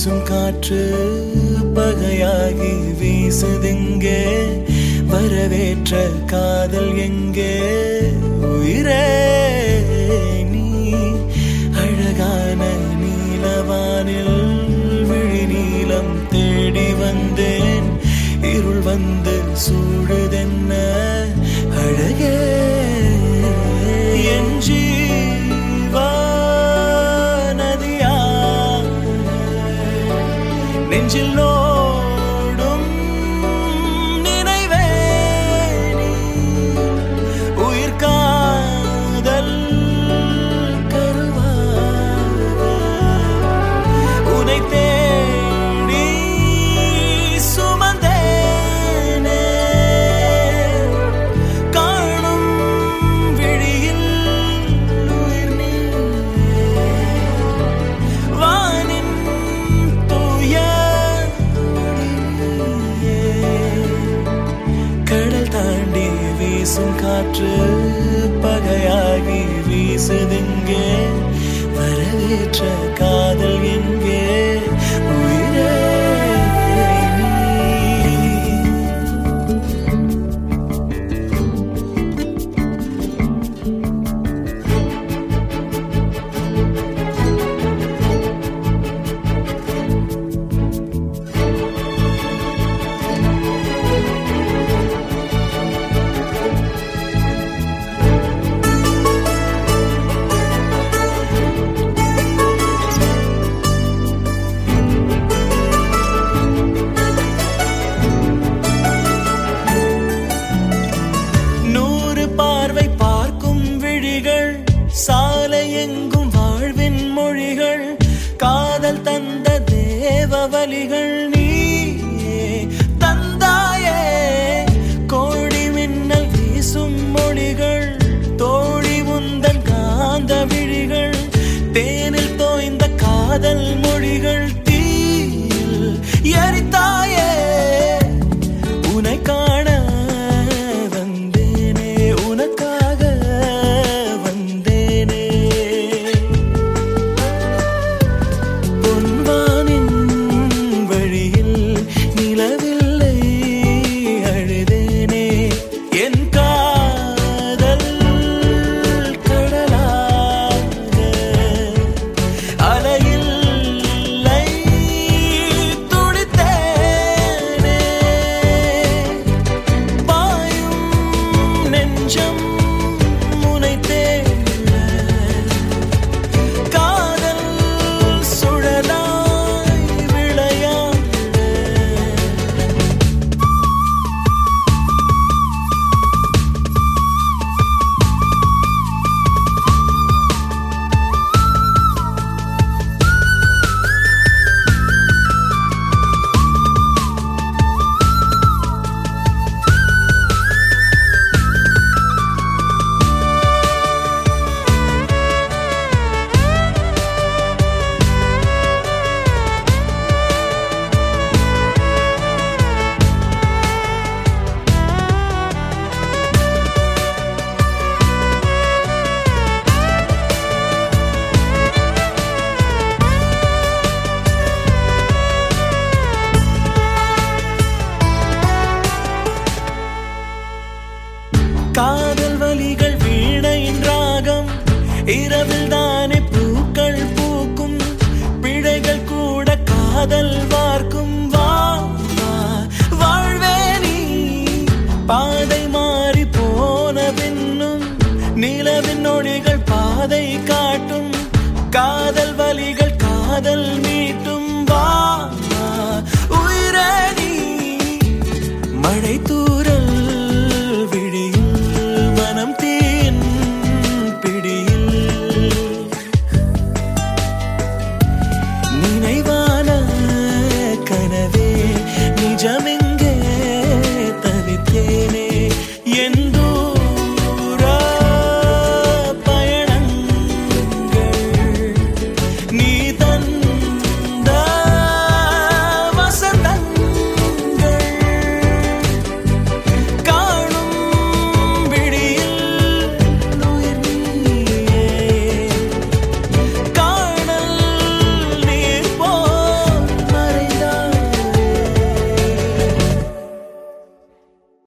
வீசும் காற்று பகையாகி வீசுதெங்கே வரவேற்ற காதல் எங்கே உயிரே நீ அழகான நீலவானில் விழி நீலம் தேடி வந்தேன் இருள் வந்து சூடுதென்ன அழகே என் ஜீவா நதியா நெஞ்சில் ஓடும் நினைவே நீ. உயிர் காதல் கருவாக உனை தேடி சுமந்தேனே காணும் விழியில் உயிர் நீயே வானின் தூய ஒளியே. கடல் தாண்டி வீசும் காற்று பகையாகி வீசுதெங்கே வரவேற்ற காதல் எங்கே உயிரே நீ. நூறு பார்வை பார்க்கும் விழிகள் சாலை எங்கும் வாழ்வின் மொழிகள் காதல் தந்த தேவ வலிகள் நீயே தந்தாயே கோடி மின்னல் வீசும் மொழிகள் தோழி உந்தன் காந்த விழிகள் தேனில் தோய்ந்த காதல் மொழிகள் தீயில் எரித்தாயே உனை காண வந்தேனே உனக்காக வந்தேனே பொன்வானின் வழியில் நிலவில்லை அழுதேனே என் காதல் கடலாக அலையில்லை துடித்தேனே பாயும் நெஞ்சம் முனை தேட காதல் சுழலாய் விளையாட காதல் வலிகள் வீணையின் ராகம் இரவில் தானே பூக்கள் பூக்கும் பிழைகள் கூட காதல் வார்க்கும் வா வா, வாழ்வே நீ பாதை மாறி போன பின்னும் நிலவின் நொடிகள் பாதை காட்டும் காதல் வலிகள் காதல் மீட்டும் வா வா, உயிரே நீ மழை தூ